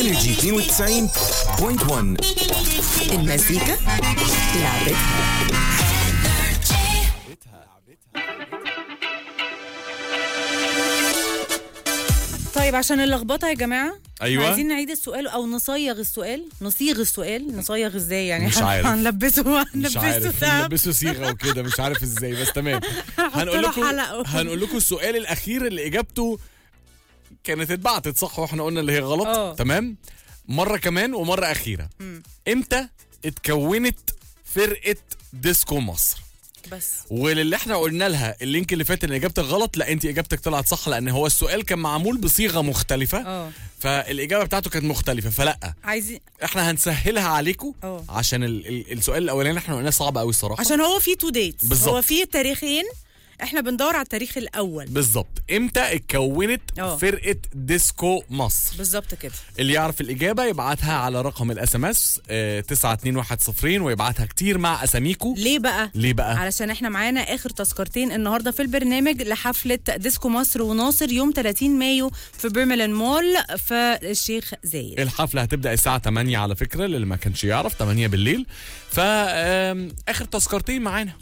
انرجي 92.1 المزيكا لعبتها طيب عشان اللخبطه يا جماعه أيوة. عايزين نعيد السؤال او نصيغ السؤال نصيغ السؤال نصيغ ازاي يعني مش عارف. هنلبسه مش هنلبسه عارف تعب نلبسه صيغه وكده مش عارف ازاي بس تمام هنقول له لكم حلقة. هنقول لكم السؤال الاخير اللي اجابته كانت اتبعتت صح واحنا قلنا اللي هي غلط اه. تمام مره كمان ومره اخيره امتى اتكونت فرقه ديسكو مصر بس وللي احنا قلنا لها اللينك اللي فات ان اجابتك غلط لا انت اجابتك طلعت صح لان هو السؤال كان معمول بصيغه مختلفه اه فالاجابه بتاعته كانت مختلفه فلا عايزين احنا هنسهلها عليكم اه. عشان ال ال السؤال الاولاني احنا قلناه صعب قوي الصراحه عشان هو في تو ديتس بالظبط. هو في تاريخين احنا بندور على التاريخ الاول بالظبط امتى اتكونت اه. فرقه ديسكو مصر بالظبط كده اللي يعرف الاجابه يبعتها على رقم الاس ام اس 92110 ويبعتها كتير مع اساميكو ليه بقى ليه بقى علشان احنا معانا اخر تذكرتين النهارده في البرنامج لحفله ديسكو مصر وناصر يوم 30 مايو في بيرملين مول في الشيخ زايد الحفله هتبدا الساعه 8 على فكره للي ما كانش يعرف 8 بالليل فا آم، اخر تذكرتين معانا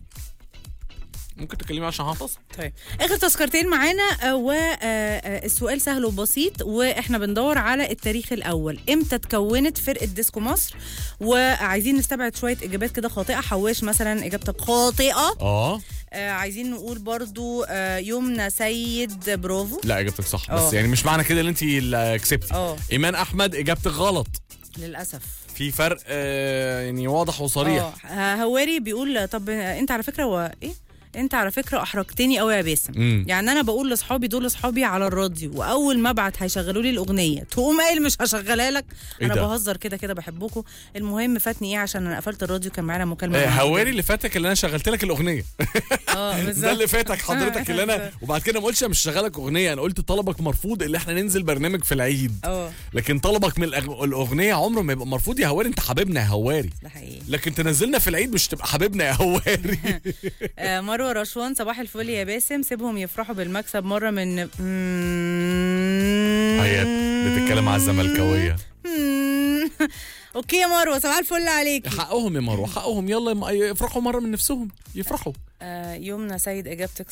ممكن تكلمي عشان هتصل طيب اخر تذكرتين معانا والسؤال سهل وبسيط واحنا بندور على التاريخ الاول امتى اتكونت فرقه ديسكو مصر وعايزين نستبعد شويه اجابات كده خاطئه حواش مثلا اجابتك خاطئه اه آه عايزين نقول برضو آه يمنى سيد برافو لا اجابتك صح اه. بس يعني مش معنى كده ان انت اللي كسبتي اه. ايمان احمد اجابتك غلط للاسف في فرق آه يعني واضح وصريح اه هواري بيقول طب انت على فكره هو ايه انت على فكره احرجتني قوي يا باسم مم. يعني انا بقول لاصحابي دول اصحابي على الراديو واول ما ابعت هيشغلوا لي الاغنيه تقوم قايل مش هشغلها لك ايه انا ده؟ بهزر كده كده بحبكم المهم فاتني ايه عشان انا قفلت الراديو كان معانا مكالمه آه، مهمة هواري جداً. اللي فاتك اللي انا شغلت لك الاغنيه اه بالظبط ده اللي فاتك حضرتك اللي انا وبعد كده ما قلتش أنا مش شغالك اغنيه انا قلت طلبك مرفوض اللي احنا ننزل برنامج في العيد اه لكن طلبك من الأغ- الاغنيه عمره ما يبقى مرفوض يا هواري انت حبيبنا يا هواري ده حقيقي لكن تنزلنا في العيد مش تبقى حبيبنا يا هواري آه مروه رشوان صباح الفل يا باسم سيبهم يفرحوا بالمكسب مره من هي بتتكلم على الزملكاويه اوكي يا مروه صباح الفل عليك حقهم يا مروه حقهم يلا يم- يفرحوا مره من نفسهم يفرحوا آه يمنى سيد اجابتك